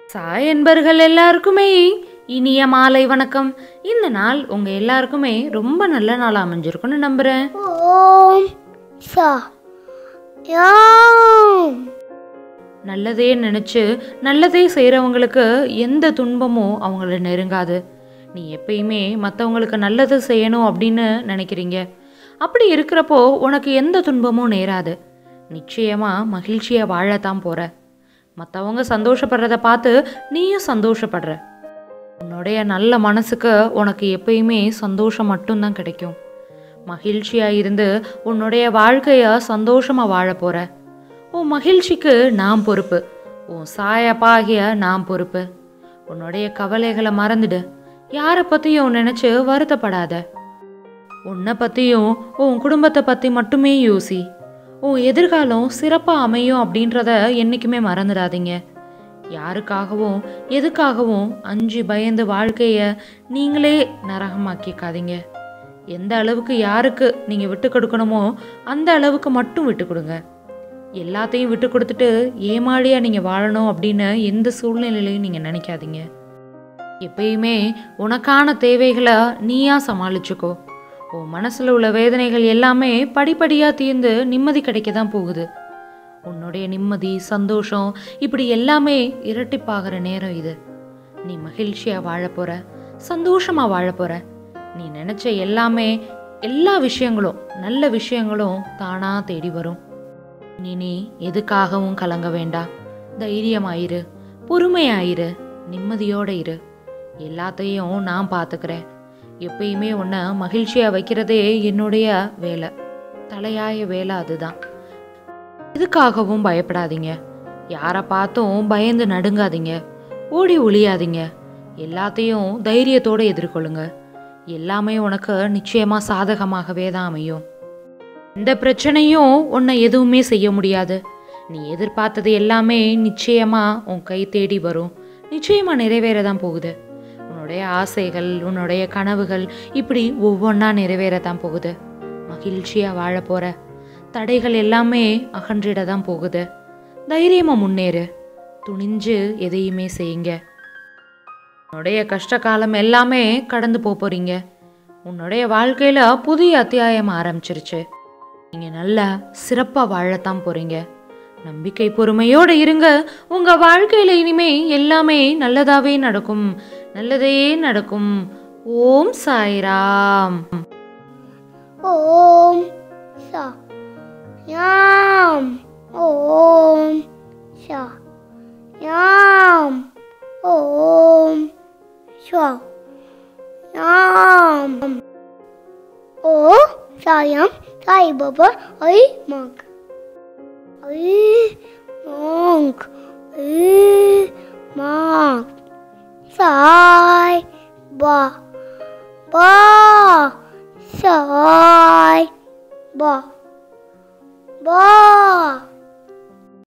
சாய் என்பர்கள் எல்லாருக்குமே இனிய மாலை வணக்கம் இந்த நாள் உங்க எல்லாருக்குமே ரொம்ப நல்ல நாள் அமைஞ்சிருக்கும்னு நம்புறேன் ஓம் சா யாம் நல்லதே நினைச்சு நல்லதே செய்றவங்களுக்கு எந்த துன்பமும் அவங்கள நெருங்காது நீ எப்பயுமே மற்றவங்களுக்கு நல்லது செய்யணும் அப்படின்னு நினைக்கிறீங்க அப்படி இருக்கிறப்போ உனக்கு எந்த துன்பமும் நேராது நிச்சயமா மகிழ்ச்சியா வாழத்தான் போற மற்றவங்க சந்தோஷப்படுறத பார்த்து நீயும் சந்தோஷப்படுற உன்னுடைய நல்ல மனசுக்கு உனக்கு எப்பயுமே சந்தோஷம் மட்டும்தான் கிடைக்கும் மகிழ்ச்சியா இருந்து உன்னுடைய வாழ்க்கைய சந்தோஷமா வாழ போற உன் மகிழ்ச்சிக்கு நான் பொறுப்பு உன் சாயப்பாகிய நான் பொறுப்பு உன்னுடைய கவலைகளை மறந்துடு யாரை பற்றியும் நினச்சி வருத்தப்படாத உன்னை பற்றியும் உன் குடும்பத்தை பற்றி மட்டுமே யோசி உன் எதிர்காலம் சிறப்பாக அமையும் அப்படின்றத என்றைக்குமே மறந்துடாதீங்க யாருக்காகவும் எதுக்காகவும் அஞ்சு பயந்து வாழ்க்கையை நீங்களே நரகமாக்கிக்காதீங்க எந்த அளவுக்கு யாருக்கு நீங்கள் விட்டு கொடுக்கணுமோ அந்த அளவுக்கு மட்டும் விட்டு கொடுங்க எல்லாத்தையும் விட்டு கொடுத்துட்டு ஏமாளியாக நீங்கள் வாழணும் அப்படின்னு எந்த சூழ்நிலையிலையும் நீங்கள் நினைக்காதீங்க எப்பயுமே உனக்கான தேவைகளை நீயா சமாளிச்சுக்கோ உன் மனசில் உள்ள வேதனைகள் எல்லாமே படிப்படியாக தீர்ந்து நிம்மதி கிடைக்க தான் போகுது உன்னுடைய நிம்மதி சந்தோஷம் இப்படி எல்லாமே இரட்டிப்பாகிற நேரம் இது நீ மகிழ்ச்சியாக வாழ போற சந்தோஷமாக வாழ போற நீ நினச்ச எல்லாமே எல்லா விஷயங்களும் நல்ல விஷயங்களும் தானாக தேடி வரும் நீ நீ எதுக்காகவும் கலங்க வேண்டாம் தைரியமாயிரு பொறுமையாயிரு நிம்மதியோட இரு எல்லாத்தையும் நான் பார்த்துக்கிறேன் எப்பயுமே உன்னை மகிழ்ச்சியாக வைக்கிறதே என்னுடைய வேலை தலையாய வேலை அதுதான் எதுக்காகவும் பயப்படாதீங்க யாரை பார்த்தும் பயந்து நடுங்காதீங்க ஓடி ஒளியாதீங்க எல்லாத்தையும் தைரியத்தோடு எதிர்கொள்ளுங்க எல்லாமே உனக்கு நிச்சயமாக சாதகமாகவே தான் அமையும் எந்த பிரச்சனையும் உன்னை எதுவுமே செய்ய முடியாது நீ எதிர்பார்த்தது எல்லாமே நிச்சயமா உன் கை தேடி வரும் நிச்சயமா நிறைவேற தான் போகுது உன்னுடைய ஆசைகள் உன்னுடைய கனவுகள் இப்படி ஒவ்வொன்றா நிறைவேற தான் போகுது மகிழ்ச்சியா வாழ போற தடைகள் எல்லாமே அகன்றிட தான் போகுது தைரியமா முன்னேறு துணிஞ்சு எதையுமே செய்யுங்க உன்னுடைய கஷ்ட காலம் எல்லாமே கடந்து போக போறீங்க உன்னுடைய வாழ்க்கையில புதிய அத்தியாயம் ஆரம்பிச்சிருச்சு நீங்க நல்லா சிறப்பா வாழத்தான் போறீங்க நம்பிக்கை பொறுமையோட இருங்க உங்க வாழ்க்கையில இனிமே எல்லாமே நல்லதாவே நடக்கும் நல்லதே நடக்கும் ஓம் சாய்ராம் ஓம் சா யாம் ஓம் சா யாம் ஓம் சா யாம் ஓ சாயம் சாய் பாபா ஐ மக் ஐ மக் ஐ மக் சாய் பா பா சாய் பா பா